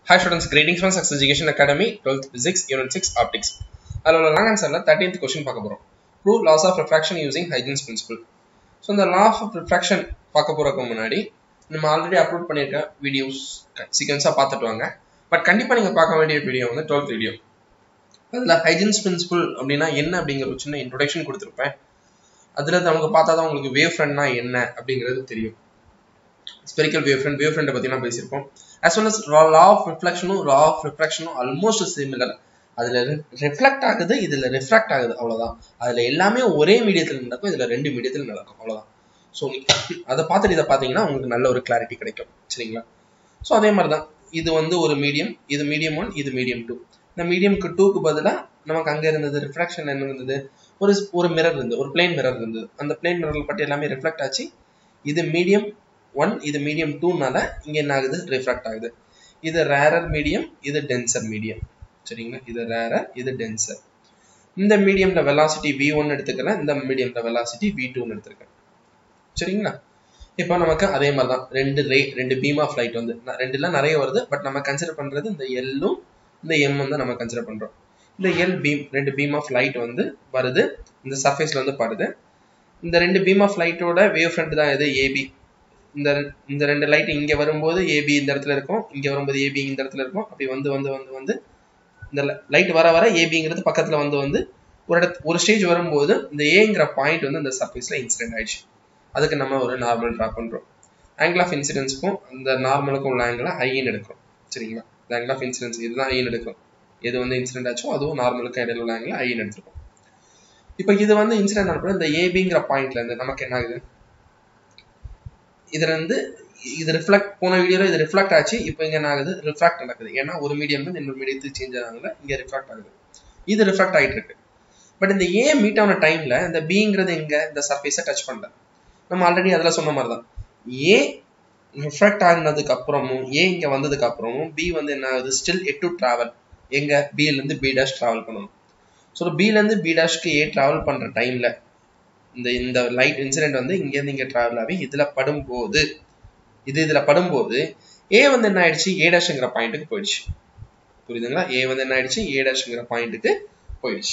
Hi students, greetings from Success Education Academy, 12th Physics, Unit 6, Optics. அதில் உள்ள long ஆன்சரில் thirteenth question பார்க்க போகிறோம் prove laws of refraction using Huygens principle so இந்த law of refraction பார்க்க போகிறதுக்கு முன்னாடி நம்ம ஆல்ரெடி அப்லோட் பண்ணியிருக்க வீடியோஸ் சீக்வன்ஸாக பார்த்துட்டு வாங்க பட் கண்டிப்பாக நீங்கள் பார்க்க வேண்டிய வீடியோ வந்து டுவெல்த் வீடியோ அதில் ஹைஜன்ஸ் பிரின்சிபல் அப்படின்னா என்ன அப்படிங்கிற ஒரு சின்ன இன்ட்ரொடக்ஷன் கொடுத்துருப்பேன் அதில் நமக்கு பார்த்தா தான் உங்களுக்கு வேவ் ஃப்ரண்ட்னா என்ன அப்படிங்கிறது தெரியும் spherical wave front wave front பற்றி நான் பேசியிருப்போம் as well as law of reflection law of refraction almost similar அதுல ரிஃப்ளெக்ட் ஆகுது இதுல ரிஃப்ராக்ட் ஆகுது அவ்வளவுதான் அதுல எல்லாமே ஒரே மீடியத்தில் நடக்கும் இதுல ரெண்டு மீடியத்தில் நடக்கும் அவ்வளவுதான் ஸோ அதை பார்த்துட்டு இதை பார்த்தீங்கன்னா உங்களுக்கு நல்ல ஒரு கிளாரிட்டி கிடைக்கும் சரிங்களா ஸோ அதே மாதிரி தான் இது வந்து ஒரு மீடியம் இது மீடியம் ஒன் இது மீடியம் டூ இந்த மீடியம்க்கு டூக்கு பதிலாக நமக்கு அங்கே இருந்தது ரிஃப்ராக்ஷன் என்ன இருந்தது ஒரு ஒரு மிரர் இருந்தது ஒரு பிளேன் மிரர் இருந்தது அந்த பிளேன் மிரரில் பட்டு எல்லாமே ரிஃப்ளெக்ட் ஆச்சு இது மீடியம் ஒன் இது மீடியம் டூனால இங்க என்ன ஆகுது ரிஃப்ராக்ட் ஆகுது இது ரேரர் மீடியம் இது டென்சர் மீடியம் சரிங்களா இது ரேரர் இது டென்சர் இந்த மீடியம்ல வெலாசிட்டி வி ஒன் எடுத்துக்கிறேன் இந்த மீடியம்ல வெலாசிட்டி வி டூன்னு எடுத்துருக்கேன் சரிங்களா இப்போ நமக்கு அதே மாதிரி தான் ரெண்டு ரே ரெண்டு பீம் ஆஃப் லைட் வந்து ரெண்டுலாம் நிறைய வருது பட் நம்ம கன்சிடர் பண்றது இந்த எல்லும் இந்த எம் தான் நம்ம கன்சிடர் பண்றோம் இந்த எல் பீம் ரெண்டு பீம் ஆஃப் லைட் வந்து வருது இந்த சர்ஃபேஸ்ல வந்து படுது இந்த ரெண்டு பீம் ஆஃப் லைட்டோட வேவ் ஃப்ரண்ட் தான் இது ஏபி இந்த இந்த ரெண்டு லைட் இங்க வரும்போது ஏபி இந்த இடத்துல இருக்கும் இங்க வரும்போது ஏபி இந்த இடத்துல இருக்கும் அப்படி வந்து வந்து வந்து வந்து இந்த லைட் வர வர ஏபிங்கிறது பக்கத்துல வந்து வந்து ஒரு இடத்து ஒரு ஸ்டேஜ் வரும்போது இந்த ஏங்கிற பாயிண்ட் வந்து இந்த சர்ஃபேஸ்ல இன்சிடென்ட் ஆயிடுச்சு அதுக்கு நம்ம ஒரு நார்மல் ட்ரா பண்றோம் ஆங்கிள் ஆஃப் இன்சிடென்ஸ்க்கும் இந்த நார்மலுக்கும் உள்ள ஆங்கிளை ஐன்னு எடுக்கிறோம் சரிங்களா இந்த ஆங்கிள் ஆஃப் இன்சிடென்ஸ் இதுதான் ஐன்னு எடுக்கிறோம் எது வந்து இன்சிடென்ட் ஆச்சோ அதுவும் நார்மலுக்கு இடையில உள்ள ஆங்கிள் ஐன்னு எடுத்துருக்கோம் இப்போ இது வந்து இன்சிடென்ட் ஆனப்போ இந்த ஏபிங்கிற பாயிண்ட்ல இருந்து நமக்கு என்ன ஆகுது இதுல இருந்து இது ரிஃப்ளெக்ட் போன வீடியோல இது ரிஃப்ளெக்ட் ஆச்சு இப்போ இங்க என்ன ஆகுது ரிஃப்ராக்ட் நடக்குது ஏன்னா ஒரு மீடியம் வந்து இன்னொரு மீடியத்துக்கு சேஞ்ச் ஆகுதுல இங்க ரிஃப்ராக்ட் ஆகுது இது ரிஃப்ராக்ட் ஆயிட்டு இருக்கு பட் இந்த ஏ மீட் ஆன டைம்ல இந்த பிங்கிறது எங்க இந்த சர்ஃபேஸை டச் பண்ணல நம்ம ஆல்ரெடி அதுல சொன்ன மாதிரி தான் ஏ ரிஃப்ராக்ட் ஆகினதுக்கு அப்புறமும் ஏ இங்க வந்ததுக்கு அப்புறமும் பி வந்து என்ன ஆகுது ஸ்டில் எட் டு டிராவல் எங்க பில இருந்து பி டேஷ் டிராவல் பண்ணணும் ஸோ பில இருந்து பி டேஷ்க்கு ஏ டிராவல் பண்ற டைம்ல இந்த இந்த லைட் இன்சிடென்ட் வந்து இங்கேருந்து இங்கே ட்ராவல் ஆகி இதில் படும்போது இது இதில் படும்போது ஏ வந்து என்ன ஆயிடுச்சு ஏ டேஷ்ங்கிற பாயிண்ட்டுக்கு போயிடுச்சு புரியுதுங்களா ஏ வந்து என்ன ஆயிடுச்சு ஏ டேஷ்ங்கிற பாயிண்ட்டுக்கு போயிடுச்சு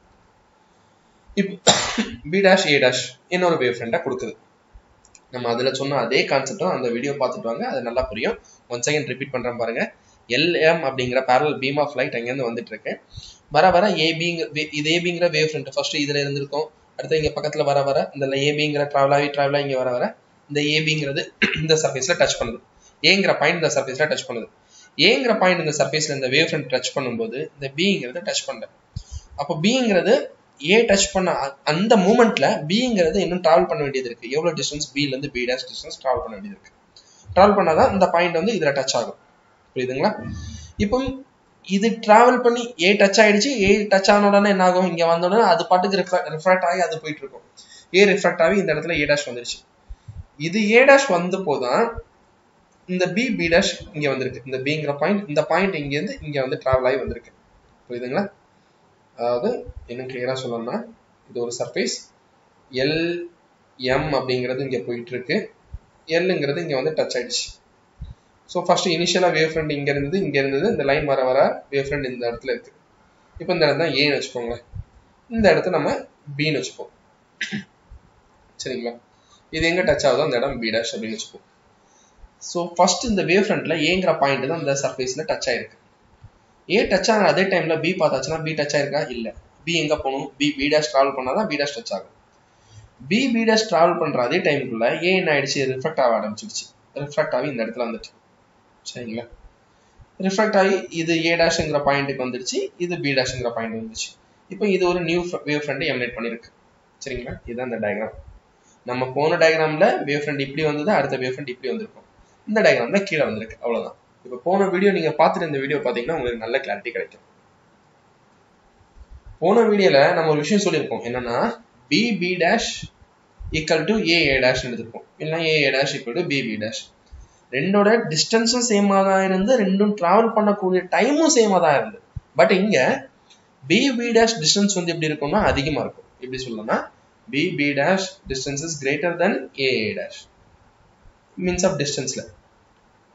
இப்போ பி டேஷ் ஏ டேஷ் என்னொரு வேவ் ஃப்ரெண்டை கொடுக்குது நம்ம அதில் சொன்ன அதே கான்செப்டும் அந்த வீடியோ பார்த்துட்டு வாங்க அது நல்லா புரியும் ஒன் செகண்ட் ரிப்பீட் பண்ணுறேன் பாருங்க எல்எம் அப்படிங்கிற பேரல் பீம் ஆஃப் லைட் அங்கேருந்து வந்துட்டு இருக்கு வர வர ஏபிங்க இது ஏபிங்கிற வேவ் ஃப்ரண்ட் ஃபர்ஸ்ட் இதுல இருந்திருக்கும் அடுத்து இங்க பக்கத்துல வர வர இந்த ஏபிங்கிற டிராவல் ஆகி டிராவல் இங்க வர வர இந்த ஏபிங்கிறது இந்த சர்ஃபேஸ்ல டச் பண்ணுது ஏங்கிற பாயிண்ட் இந்த சர்ஃபேஸ்ல டச் பண்ணுது ஏங்கிற பாயிண்ட் இந்த சர்ஃபேஸ்ல இந்த வேவ் ஃப்ரண்ட் டச் பண்ணும்போது இந்த பிங்கிறது டச் பண்ணல அப்போ பிங்கிறது ஏ டச் பண்ண அந்த மூமெண்ட்ல பிங்கிறது இன்னும் டிராவல் பண்ண வேண்டியது இருக்கு எவ்வளவு டிஸ்டன்ஸ் பில இருந்து பி டேஷ் டிஸ்டன்ஸ் டிராவல் பண்ண வேண்டியது இருக்கு டிராவல் பண்ணாதான் இந்த பாயிண்ட் வந்து இதுல டச் ஆகும் புரியுதுங்களா இப்போ இது டிராவல் பண்ணி ஏ டச் ஆயிடுச்சு ஏ டச் ஆன உடனே என்ன ஆகும் இங்க வந்த உடனே அது பாட்டுக்கு ரிஃப்ராக்ட் ஆகி அது போயிட்டு இருக்கும் ஏ ரிஃப்ராக்ட் ஆகி இந்த இடத்துல ஏ டேஷ் வந்துருச்சு இது ஏ டேஷ் வந்த போதான் இந்த பி பி டேஷ் இங்க வந்திருக்கு இந்த பிங்கிற பாயிண்ட் இந்த பாயிண்ட் இங்க இருந்து இங்க வந்து டிராவல் ஆகி வந்திருக்கு புரியுதுங்களா அதாவது இன்னும் கிளியரா சொல்லணும்னா இது ஒரு சர்ஃபேஸ் எல் எம் அப்படிங்கிறது இங்க போயிட்டு இருக்கு எல்லுங்கிறது இங்க வந்து டச் ஆயிடுச்சு ஸோ ஃபர்ஸ்ட் இனிஷியலாக வேவ் ஃப்ரண்ட் இங்கே இருந்தது இங்கே இருந்தது இந்த லைன் வர வர வேவ் ஃப்ரண்ட் இந்த இடத்துல இருக்கு இப்போ இந்த இடம் தான் ஏன்னு வச்சுக்கோங்களேன் இந்த இடத்த நம்ம பின்னு வச்சுப்போம் சரிங்களா இது எங்கே டச் ஆகுதோ அந்த இடம் பி டேஷ் அப்படின்னு வச்சுப்போம் ஸோ ஃபர்ஸ்ட் இந்த வேவ் ஃப்ரண்ட்ல ஏங்கிற பாயிண்ட் தான் இந்த சர்ஃபேஸ்ல டச் ஆயிருக்கு ஏ டச் ஆகிற அதே டைம்ல பி பார்த்தாச்சுன்னா பி டச் ஆயிருக்கா இல்லை பி எங்க போகணும் பி பி டேஷ் டிராவல் பண்ணாதான் பி டேஷ் டச் ஆகும் பி பி டேஷ் டிராவல் பண்ற அதே டைமுக்குள்ள ஏ என்ன ஆயிடுச்சு ரிஃப்ளெக்ட் ஆக ஆரம்பிச்சிடுச்சு ரிஃப்ளெக்ட் ஆகி இந்த இடத்துல வந்துட்டு சரிங்களா ரிஃப்ளெக்ட் ஆகி இது ஏ டேஷ்ங்கிற பாயிண்ட்டுக்கு வந்துருச்சு இது பி டேஷ்ங்கிற பாயிண்ட் வந்துச்சு இப்போ இது ஒரு நியூ வேவ் ஃப்ரண்ட் எமினேட் பண்ணிருக்கு சரிங்களா இதுதான் இந்த டயக்ராம் நம்ம போன டயக்ராம்ல வேவ் ஃப்ரண்ட் இப்படி வந்தது அடுத்த வேவ் ஃப்ரண்ட் இப்படி வந்திருக்கும் இந்த டயக்ராம்ல கீழே வந்திருக்கு அவ்வளவுதான் இப்போ போன வீடியோ நீங்க பார்த்துட்டு இந்த வீடியோ பாத்தீங்கன்னா உங்களுக்கு நல்ல கிளாரிட்டி கிடைக்கும் போன வீடியோல நம்ம ஒரு விஷயம் சொல்லியிருக்கோம் என்னன்னா B B dash equal to A A dash எடுத்திருப்போம் இல்லைன்னா A A dash equal to B B dash ரெண்டோட டிஸ்டன்ஸும் சேமாக தான் இருந்து ரெண்டும் டிராவல் பண்ணக்கூடிய டைமும் சேமாக தான் இருந்து பட் இங்க பி பி டேஷ் டிஸ்டன்ஸ் வந்து எப்படி இருக்கும்னா அதிகமா இருக்கும் எப்படி சொல்லணும்னா B B dash distance is greater than A A dash means of டிஸ்டன்ஸ்ல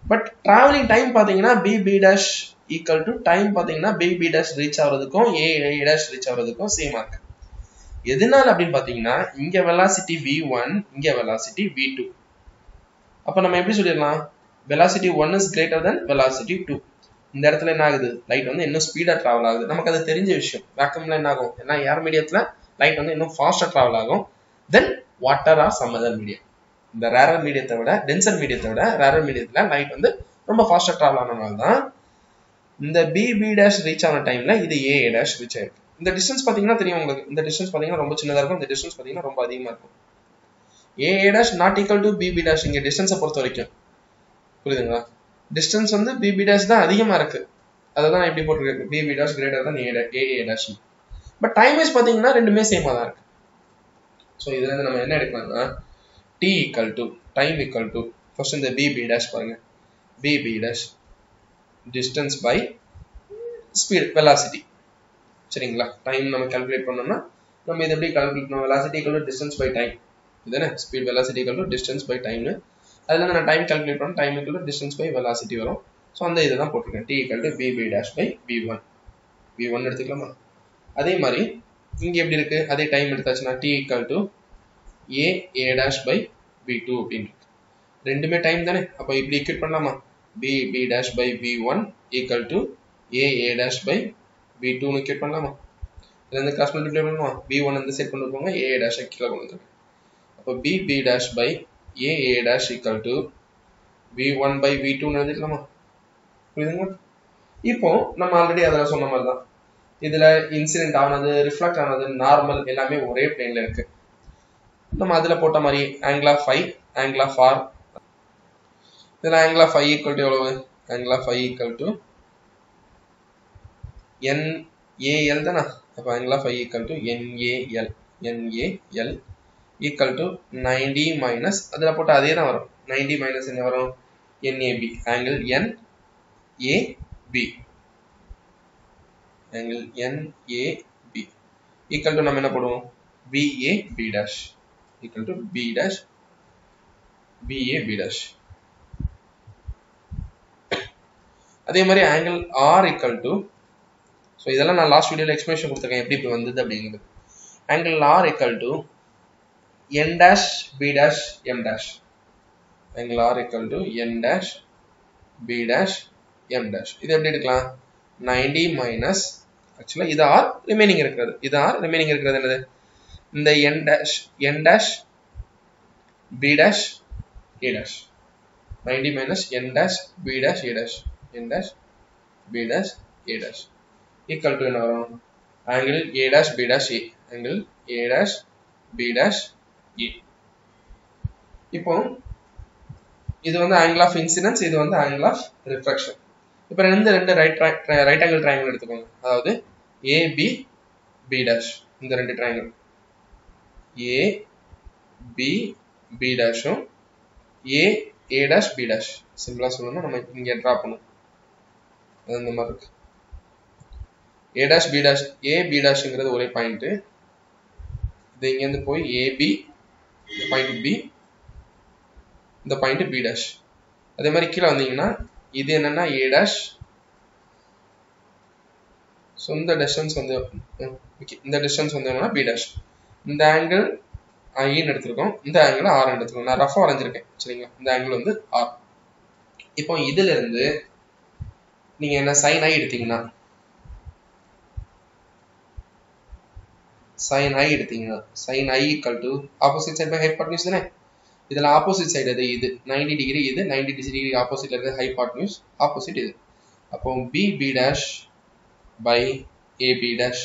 பட் டிராவலிங் டைம் பார்த்தீங்கன்னா B B dash equal to time பார்த்தீங்கன்னா பி பி டேஷ் ரீச் ஆகுறதுக்கும் ஏ ஏ டேஷ் ரீச் ஆகுறதுக்கும் சேமா இருக்கு எதனால அப்படின்னு பார்த்தீங்கன்னா இங்க வெலாசிட்டி வி ஒன் இங்க வெலாசிட்டி வி டூ அப்போ நம்ம எப்படி சொல்லிடலாம் velocity one is greater than velocity two இந்த இடத்துல என்ன ஆகுது லைட் வந்து இன்னும் ஸ்பீடா டிராவல் ஆகுது நமக்கு அது தெரிஞ்ச விஷயம் வேக்கம்ல என்ன ஆகும் ஏன்னா ஏர் மீடியத்துல லைட் வந்து இன்னும் ஃபாஸ்டா டிராவல் ஆகும் then water or some other medium இந்த ரேரர் மீடியத்தை விட டென்சர் மீடியத்தை விட ரேரர் மீடியத்துல லைட் வந்து ரொம்ப ஃபாஸ்டா டிராவல் ஆனதுனால தான் இந்த பி பி டேஷ் ரீச் ஆன டைம்ல இது ஏ ஏ டேஷ் ரீச் ஆயிருக்கு இந்த டிஸ்டன்ஸ் பாத்தீங்கன்னா தெரியும் உங்களுக்கு இந்த டிஸ்டன்ஸ் பாத்தீங்கன்னா ரொம்ப சின்னதா இருக்கும் இந்த டிஸ்டன்ஸ் பாத்தீங்கன்னா ரொம்ப அதிகமா இருக்கும் A A dash not equal to B B dash இங்க டிஸ்டன்ஸை பொறுத்த வரைக்கும் புரியுதுங்களா டிஸ்டன்ஸ் வந்து பிபி டேஷ் தான் அதிகமா இருக்கு அதை தான் எப்படி போட்டிருக்கு பிபி டேஷ் கிரேட்டர் தான் A A dash but time wise பாத்தீங்கன்னா ரெண்டுமே சேமா தான் இருக்கு ஸோ இதுல இருந்து நம்ம என்ன எடுக்கலாம்னா T equal to time equal to first இந்த பிபி டேஷ் பாருங்க B B dash distance by speed velocity சரிங்களா டைம் நம்ம கால்குலேட் பண்ணோம்னா நம்ம இதை எப்படி கால்குலேட் பண்ணோம் velocity equal to distance by time இதுதானே speed velocity equal to distance by டைம்னு அதுல நான் டைம் கால்குலேட் பண்ண time equal to distance by velocity வரும் ஸோ அந்த இதை தான் போட்டிருக்கேன் T equal to B B dash by V one V one எடுத்துக்கலாமா அதே மாதிரி இங்க எப்படி இருக்கு அதே டைம் எடுத்தாச்சுன்னா T equal to A A dash by B two அப்படின்னு இருக்கு ரெண்டுமே டைம் தானே அப்போ இப்படி ஈக்குவேட் பண்ணலாமா B B dash by B one equal to A A dash by B டூன்னு ஈக்குவேட் பண்ணலாமா இதுல இருந்து கிராஸ் மல்டிப்ளை பண்ணுவோம் பி ஒன் இந்த சைட் கொண்டு போங்க ஏ டேஷ் கீழே கொண்டு வந்துருங்க அப்போ B B dash by A A dash equal to V one by V டூன்னு எழுதிக்கலாமா புரியுதுங்களா இப்போ நம்ம ஆல்ரெடி அதில் சொன்ன மாதிரி தான் இதுல இன்சிடென்ட் ஆனது ரிஃப்ளெக்ட் ஆனது நார்மல் எல்லாமே ஒரே பிளேன்ல இருக்கு நம்ம அதுல போட்ட மாதிரி angle of five angle of R இதுல angle of five equal to எவ்வளவு angle of five equal to N AL தானே அப்போ angle of five equal to NAL NAL equal to ninety minus அதில் போட்டு அதே தான் வரும் நைன்டி மைனஸ் என்ன வரும் NAB angle N AB angle NAB equal to நம்ம என்ன போடுவோம் BA B dash equal to B dash BA B dash அதே மாதிரி angle R equal to so இதெல்லாம் நான் லாஸ்ட் வீடியோவில் எக்ஸ்பிளேஷன் கொடுத்துருக்கேன் எப்படி இப்போ வந்தது அப்படிங்கிறது angle R equal to N dash B dash M dash angle R equal to N dash B dash M dash இது எப்படி எடுக்கலாம் நைன்டி மைனஸ் ஆக்சுவலாக இது ஆர் ரிமைனிங் இருக்கிறது இது ஆர் ரிமைனிங் இருக்கிறது என்னது இந்த N dash N dash B dash A dash ninety minus N dash B dash A dash N dash B dash A dash equal to என்ன வரும் angle A dash B dash A angle A dash B dash A இப்போ இது வந்து angle of incidence இது வந்து angle of reflection இப்போ ரெண்டு ரெண்டு ரைட் ரைட் ஆங்கிள் ட்ரையாங்கிள் எடுத்துக்கோங்க அதாவது ஏ பி பி டேஷ் இந்த ரெண்டு ட்ரையாங்கிள் ஏ பி பி டேஷும் A A dash B dash சிம்பிளாக சொல்லணும்னா நம்ம இங்கே ட்ரா பண்ணும் அது இந்த மாதிரி இருக்கு A dash B dash A B டேஷ்ங்கிறது ஒரே பாயிண்ட் இது இங்கேருந்து போய் ஏபி இந்த பாயிண்ட் பி இந்த பாயிண்ட் பி டேஷ் அதே மாதிரி கீழே வந்தீங்கன்னா இது என்னன்னா ஏ டேஷ் ஸோ இந்த டிஸ்டன்ஸ் வந்து இந்த டிஸ்டன்ஸ் வந்து என்னன்னா பி டேஷ் இந்த ஆங்கிள் ஐன்னு எடுத்திருக்கோம் இந்த ஆங்கிள் ஆர் எடுத்திருக்கோம் நான் ரஃபாக வரைஞ்சிருக்கேன் சரிங்களா இந்த ஆங்கிள் வந்து ஆர் இப்போ இதுல இருந்து நீங்க என்ன சைன் ஐ எடுத்தீங்கன்னா சைன் ஐ எடுத்தீங்கன்னா sine I equal to opposite side by hypotenuse தானே இதுல ஆப்போசிட் சைடு எது இது நைன்டி டிகிரி இது நைன்டி டிகிரி ஆப்போசிட்ல இருக்க ஹைபாட்னியூஸ் ஆப்போசிட் இது அப்போ B B dash by A B dash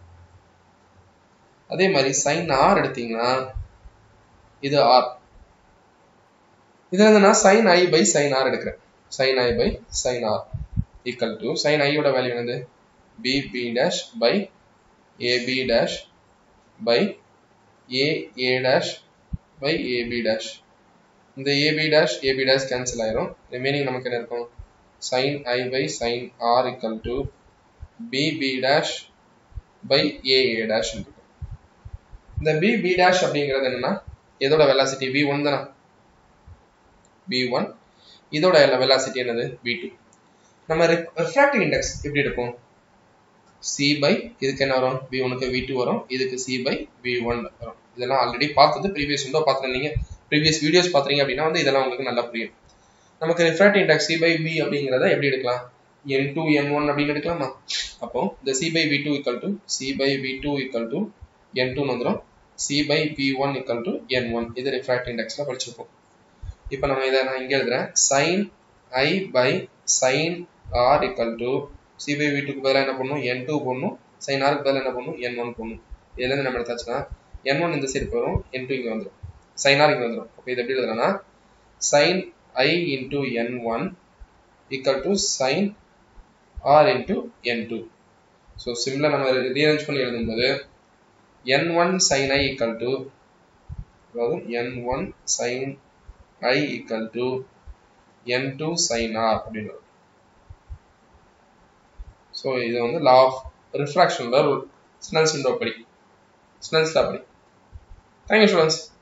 அதே மாதிரி சைன் ஆர் எடுத்தீங்கன்னா இது ஆர் இதுல இருந்து நான் sine I by sine R எடுக்கிறேன் sine I by sine R equal to sine ஐயோட வேல்யூ என்னது B B dash by AB dash by A A dash by AB dash இந்த AB dash AB dash cancel ஆயிரும் remaining நமக்கு என்ன இருக்கும் sine I by sine R equal to B B dash by A A dash இருக்கும் இந்த பி B டேஷ் அப்படிங்கிறது என்னன்னா எதோட வெலாசிட்டி வி ஒன் தானே வி ஒன் இதோட வெலாசிட்டி என்னது வி டூ நம்ம ரிஃப்ராக்டிவ் இண்டெக்ஸ் எப்படி இருக்கும் சி பை இதுக்கு என்ன வரும் வி ஒனுக்கு வி டூ வரும் இதுக்கு சி பை வி ஒன் வரும் இதெல்லாம் ஆல்ரெடி பார்த்தது ப்ரீவியஸ் விண்டோ பார்த்துருந்தீங்க ப்ரீவியஸ் வீடியோஸ் பார்த்துறீங்க அப்படின்னா வந்து இதெல்லாம் உங்களுக்கு நல்லா புரியும் நமக்கு refractive index C by V அப்படிங்கிறத எப்படி எடுக்கலாம் என் டூ என் ஒன் அப்படின்னு எடுக்கலாமா அப்போ இந்த C by V two equal to C by V two equal to N டூன்னு வந்துடும் C by V one equal to N one இது ரிஃப்ராக்டிவ் இண்டெக்ஸில் படிச்சிருப்போம் இப்போ நம்ம இதை நான் இங்கே எழுதுறேன் sine I by sine R equal to C by V டூக்கு பதிலாக என்ன பண்ணும் என் டூ போடணும் சைன் ஆருக்கு பதிலாக என்ன பண்ணும் என் ஒன் போடணும் இதுலேருந்து நம்ம எடுத்தாச்சுன்னா என் ஒன் இந்த சைடு போயிடும் என் டூ இங்கே வந்துடும் சைன் ஆர் இங்கே வந்துடும் அப்போ இது எப்படி எழுதுறேன்னா sine I into N one equal to sine R into N two so சிம்பிளாக நம்ம ரீஅரேஞ்ச் பண்ணி எழுதும்போது N one sine I equal to அதாவது N one sine I equal to N two sine R அப்படின்னு ஸோ இது வந்து law of ரிஃப்ராக்ஷனோட rule Snell's window படி ஸ்னெல்ஸ் லா படி தேங்க்யூ ஸ்டூடெண்ட்ஸ்